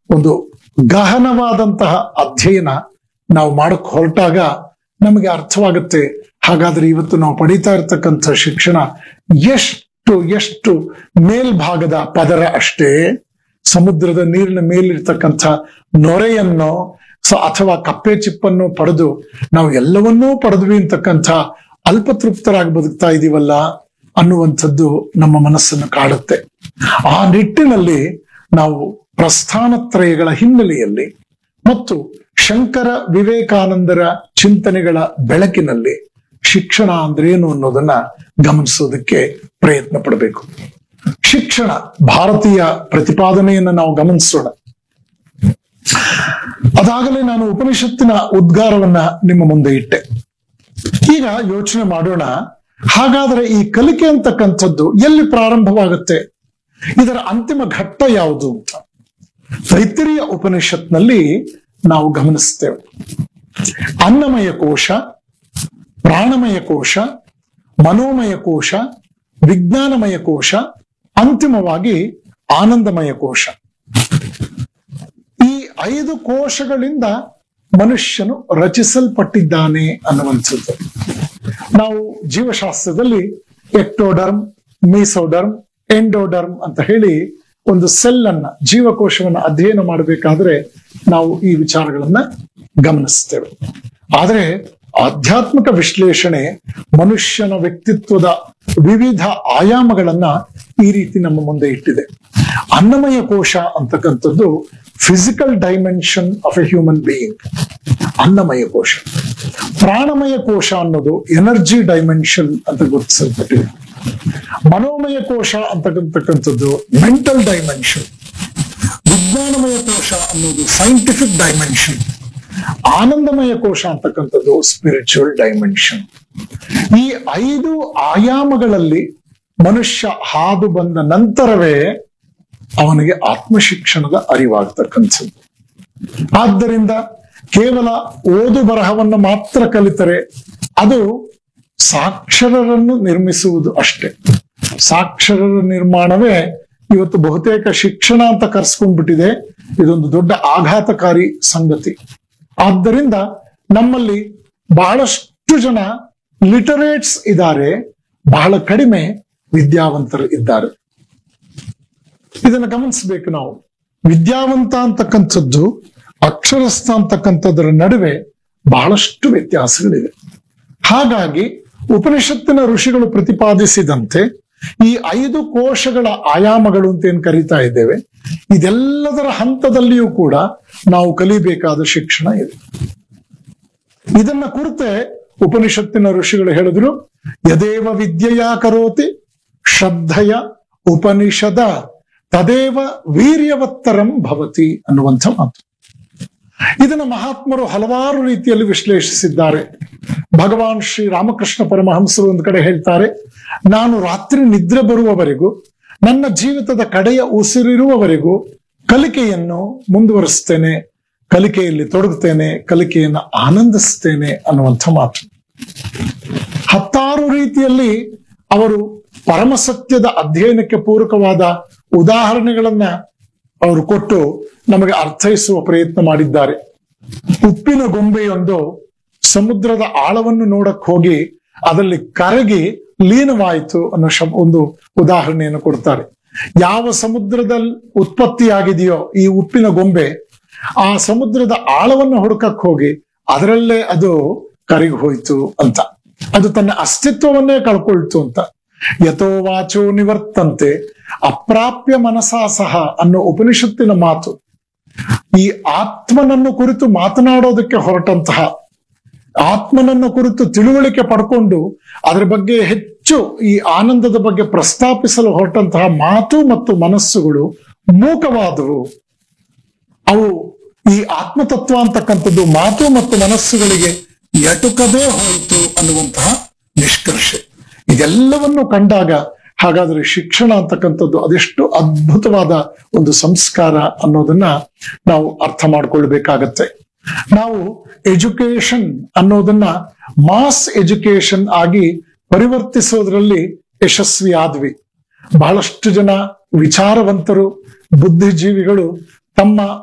ಒಂದು ಗಹನವಾದಂತಹ ಅಧ್ಯಯನ ನಾವು ಮಾಡಕ್ ಹೊರಟಾಗ ನಮಗೆ ಅರ್ಥವಾಗುತ್ತೆ ಹಾಗಾದ್ರೆ ಇವತ್ತು ನಾವು ಪಡಿತಾ ಇರ್ತಕ್ಕಂಥ ಶಿಕ್ಷಣ ಎಷ್ಟು ಎಷ್ಟು ಮೇಲ್ಭಾಗದ ಪದರ ಅಷ್ಟೇ ಸಮುದ್ರದ ನೀರಿನ ಮೇಲಿರ್ತಕ್ಕಂಥ ನೊರೆಯನ್ನು ಸ ಅಥವಾ ಕಪ್ಪೆ ಚಿಪ್ಪನ್ನು ಪಡೆದು ನಾವು ಎಲ್ಲವನ್ನೂ ಪಡೆದ್ವಿ ಅಂತಕ್ಕಂಥ ಅಲ್ಪತೃಪ್ತರಾಗಿ ಬದುಕ್ತಾ ಇದೀವಲ್ಲ ಅನ್ನುವಂಥದ್ದು ನಮ್ಮ ಮನಸ್ಸನ್ನು ಕಾಡುತ್ತೆ ಆ ನಿಟ್ಟಿನಲ್ಲಿ ನಾವು ಪ್ರಸ್ಥಾನತ್ರಯಗಳ ಹಿನ್ನೆಲೆಯಲ್ಲಿ ಮತ್ತು ಶಂಕರ ವಿವೇಕಾನಂದರ ಚಿಂತನೆಗಳ ಬೆಳಕಿನಲ್ಲಿ ಶಿಕ್ಷಣ ಅಂದ್ರೆ ಏನು ಅನ್ನೋದನ್ನ ಗಮನಿಸೋದಕ್ಕೆ ಪ್ರಯತ್ನ ಪಡಬೇಕು ಶಿಕ್ಷಣ ಭಾರತೀಯ ಪ್ರತಿಪಾದನೆಯನ್ನು ನಾವು ಗಮನಿಸೋಣ ಅದಾಗಲೇ ನಾನು ಉಪನಿಷತ್ತಿನ ಉದ್ಗಾರವನ್ನ ನಿಮ್ಮ ಮುಂದೆ ಇಟ್ಟೆ ಈಗ ಯೋಚನೆ ಮಾಡೋಣ ಹಾಗಾದ್ರೆ ಈ ಕಲಿಕೆ ಅಂತಕ್ಕಂಥದ್ದು ಎಲ್ಲಿ ಪ್ರಾರಂಭವಾಗುತ್ತೆ ಇದರ ಅಂತಿಮ ಘಟ್ಟ ಯಾವುದು ಅಂತ ತೈತಿರಿಯ ಉಪನಿಷತ್ನಲ್ಲಿ ನಾವು ಗಮನಿಸ್ತೇವೆ ಅನ್ನಮಯ ಕೋಶ ಪ್ರಾಣಮಯ ಕೋಶ ಮನೋಮಯ ಕೋಶ ವಿಜ್ಞಾನಮಯ ಕೋಶ ಅಂತಿಮವಾಗಿ ಆನಂದಮಯ ಕೋಶ ಈ ಐದು ಕೋಶಗಳಿಂದ ಮನುಷ್ಯನು ರಚಿಸಲ್ಪಟ್ಟಿದ್ದಾನೆ ಅನ್ನುವಂಥದ್ದು ನಾವು ಜೀವಶಾಸ್ತ್ರದಲ್ಲಿ ಎಕ್ಟೋಡರ್ಮ್ ಮೀಸೋಡರ್ಮ್ ಎಂಡೋಡರ್ಮ್ ಅಂತ ಹೇಳಿ ಒಂದು ಸೆಲ್ ಅನ್ನ ಜೀವಕೋಶವನ್ನ ಅಧ್ಯಯನ ಮಾಡಬೇಕಾದ್ರೆ ನಾವು ಈ ವಿಚಾರಗಳನ್ನ ಗಮನಿಸ್ತೇವೆ ಆದರೆ ಆಧ್ಯಾತ್ಮಿಕ ವಿಶ್ಲೇಷಣೆ ಮನುಷ್ಯನ ವ್ಯಕ್ತಿತ್ವದ ವಿವಿಧ ಆಯಾಮಗಳನ್ನ ಈ ರೀತಿ ನಮ್ಮ ಮುಂದೆ ಇಟ್ಟಿದೆ ಅನ್ನಮಯ ಕೋಶ ಅಂತಕ್ಕಂಥದ್ದು physical dimension of a human being ಅನ್ನಮಯ ಕೋಶ ಪ್ರಾಣಮಯ ಕೋಶ ಅನ್ನೋದು ಎನರ್ಜಿ ಡೈಮೆನ್ಷನ್ ಅಂತ ಗುರುತಿಸಲ್ಪಟ್ಟಿದೆ ಮನೋಮಯ ಕೋಶ ಅಂತಕ್ಕಂಥದ್ದು ಮೆಂಟಲ್ ಡೈಮೆನ್ಷನ್ ವಿಜ್ಞಾನಮಯ ಕೋಶ ಅನ್ನೋದು ಸೈಂಟಿಫಿಕ್ ಡೈಮೆನ್ಷನ್ ಆನಂದಮಯ ಕೋಶ ಅಂತಕ್ಕಂಥದ್ದು ಸ್ಪಿರಿಚುವಲ್ ಡೈಮೆನ್ಷನ್ ಈ ಐದು ಆಯಾಮಗಳಲ್ಲಿ ಮನುಷ್ಯ ಹಾದು ಬಂದ ನಂತರವೇ ಅವನಿಗೆ ಆತ್ಮಶಿಕ್ಷಣದ ಅರಿವಾಗ್ತಕ್ಕಂಥದ್ದು ಆದ್ದರಿಂದ ಕೇವಲ ಓದು ಬರಹವನ್ನು ಮಾತ್ರ ಕಲಿತರೆ ಅದು ಸಾಕ್ಷರರನ್ನು ನಿರ್ಮಿಸುವುದು ಅಷ್ಟೇ ಸಾಕ್ಷರರ ನಿರ್ಮಾಣವೇ ಇವತ್ತು ಬಹುತೇಕ ಶಿಕ್ಷಣ ಅಂತ ಕರ್ಸ್ಕೊಂಡ್ಬಿಟ್ಟಿದೆ ಇದೊಂದು ದೊಡ್ಡ ಆಘಾತಕಾರಿ ಸಂಗತಿ ಆದ್ದರಿಂದ ನಮ್ಮಲ್ಲಿ ಬಹಳಷ್ಟು ಜನ ಲಿಟರೇಟ್ಸ್ ಇದ್ದಾರೆ ಬಹಳ ಕಡಿಮೆ ವಿದ್ಯಾವಂತರು ಇದ್ದಾರೆ ಇದನ್ನು ಗಮನಿಸಬೇಕು ನಾವು ವಿದ್ಯಾವಂತ ಅಂತಕ್ಕಂಥದ್ದು ಅಕ್ಷರಸ್ಥ ಅಂತಕ್ಕಂಥದ್ರ ನಡುವೆ ಬಹಳಷ್ಟು ವ್ಯತ್ಯಾಸಗಳಿವೆ ಹಾಗಾಗಿ ಉಪನಿಷತ್ತಿನ ಋಷಿಗಳು ಪ್ರತಿಪಾದಿಸಿದಂತೆ ಈ ಐದು ಕೋಶಗಳ ಆಯಾಮಗಳು ಅಂತ ಏನ್ ಕರಿತಾ ಇದ್ದೇವೆ ಇದೆಲ್ಲದರ ಹಂತದಲ್ಲಿಯೂ ಕೂಡ ನಾವು ಕಲಿಬೇಕಾದ ಶಿಕ್ಷಣ ಇದೆ ಇದನ್ನ ಕುರಿತೆ ಉಪನಿಷತ್ತಿನ ಋಷಿಗಳು ಹೇಳಿದ್ರು ಯದೇವ ವಿದ್ಯೆಯ ಕರೋತಿ ಶ್ರದ್ಧೆಯ ಉಪನಿಷದ ತದೇವ ವೀರ್ಯವತ್ತರಂ ಭವತಿ ಅನ್ನುವಂಥ ಮಾತು ಇದನ್ನ ಮಹಾತ್ಮರು ಹಲವಾರು ರೀತಿಯಲ್ಲಿ ವಿಶ್ಲೇಷಿಸಿದ್ದಾರೆ ಭಗವಾನ್ ಶ್ರೀ ರಾಮಕೃಷ್ಣ ಪರಮಹಂಸರು ಒಂದು ಕಡೆ ಹೇಳ್ತಾರೆ ನಾನು ರಾತ್ರಿ ನಿದ್ರೆ ಬರುವವರೆಗೂ ನನ್ನ ಜೀವಿತದ ಕಡೆಯ ಉಸಿರಿರುವವರೆಗೂ ಕಲಿಕೆಯನ್ನು ಮುಂದುವರಿಸ್ತೇನೆ ಕಲಿಕೆಯಲ್ಲಿ ತೊಡಗುತ್ತೇನೆ ಕಲಿಕೆಯನ್ನು ಆನಂದಿಸ್ತೇನೆ ಅನ್ನುವಂಥ ಮಾತು ಹತ್ತಾರು ರೀತಿಯಲ್ಲಿ ಅವರು ಪರಮಸತ್ಯದ ಅಧ್ಯಯನಕ್ಕೆ ಪೂರಕವಾದ ಉದಾಹರಣೆಗಳನ್ನ ಅವರು ಕೊಟ್ಟು ನಮಗೆ ಅರ್ಥೈಸುವ ಪ್ರಯತ್ನ ಮಾಡಿದ್ದಾರೆ ಉಪ್ಪಿನ ಗೊಂಬೆಯೊಂದು ಸಮುದ್ರದ ಆಳವನ್ನು ನೋಡಕ್ ಹೋಗಿ ಅದರಲ್ಲಿ ಕರಗಿ ಲೀನವಾಯಿತು ಅನ್ನೋ ಶಬ್ ಒಂದು ಉದಾಹರಣೆಯನ್ನು ಕೊಡ್ತಾರೆ ಯಾವ ಸಮುದ್ರದಲ್ಲಿ ಉತ್ಪತ್ತಿಯಾಗಿದೆಯೋ ಈ ಉಪ್ಪಿನ ಗೊಂಬೆ ಆ ಸಮುದ್ರದ ಆಳವನ್ನು ಹುಡುಕಕ್ ಹೋಗಿ ಅದರಲ್ಲೇ ಅದು ಕರಗಿ ಹೋಯ್ತು ಅಂತ ಅದು ತನ್ನ ಅಸ್ತಿತ್ವವನ್ನೇ ಕಳ್ಕೊಳ್ತು ಅಂತ ಯಥೋ ವಾಚೋ ನಿವರ್ತಂತೆ ಅಪ್ರಾಪ್ಯ ಮನಸಾ ಸಹ ಅನ್ನೋ ಉಪನಿಷತ್ತಿನ ಮಾತು ಈ ಆತ್ಮನನ್ನು ಕುರಿತು ಮಾತನಾಡೋದಕ್ಕೆ ಹೊರಟಂತಹ ಆತ್ಮನನ್ನು ಕುರಿತು ತಿಳುವಳಿಕೆ ಪಡ್ಕೊಂಡು ಅದರ ಬಗ್ಗೆ ಹೆಚ್ಚು ಈ ಆನಂದದ ಬಗ್ಗೆ ಪ್ರಸ್ತಾಪಿಸಲು ಹೊರಟಂತಹ ಮಾತು ಮತ್ತು ಮನಸ್ಸುಗಳು ಮೂಕವಾದವು ಅವು ಈ ಆತ್ಮತತ್ವ ಅಂತಕ್ಕಂಥದ್ದು ಮಾತು ಮತ್ತು ಮನಸ್ಸುಗಳಿಗೆ ಎಟುಕದೇ ಹೋಯಿತು ಅನ್ನುವಂತಹ ನಿಷ್ಕರ್ಷೆ ಇದೆಲ್ಲವನ್ನು ಕಂಡಾಗ ಹಾಗಾದ್ರೆ ಶಿಕ್ಷಣ ಅಂತಕ್ಕಂಥದ್ದು ಅದೆಷ್ಟು ಅದ್ಭುತವಾದ ಒಂದು ಸಂಸ್ಕಾರ ಅನ್ನೋದನ್ನ ನಾವು ಅರ್ಥ ಮಾಡ್ಕೊಳ್ಬೇಕಾಗತ್ತೆ ನಾವು ಎಜುಕೇಶನ್ ಅನ್ನೋದನ್ನ ಮಾಸ್ ಎಜುಕೇಶನ್ ಆಗಿ ಪರಿವರ್ತಿಸೋದ್ರಲ್ಲಿ ಯಶಸ್ವಿ ಆದ್ವಿ ಬಹಳಷ್ಟು ಜನ ವಿಚಾರವಂತರು ಬುದ್ಧಿಜೀವಿಗಳು ತಮ್ಮ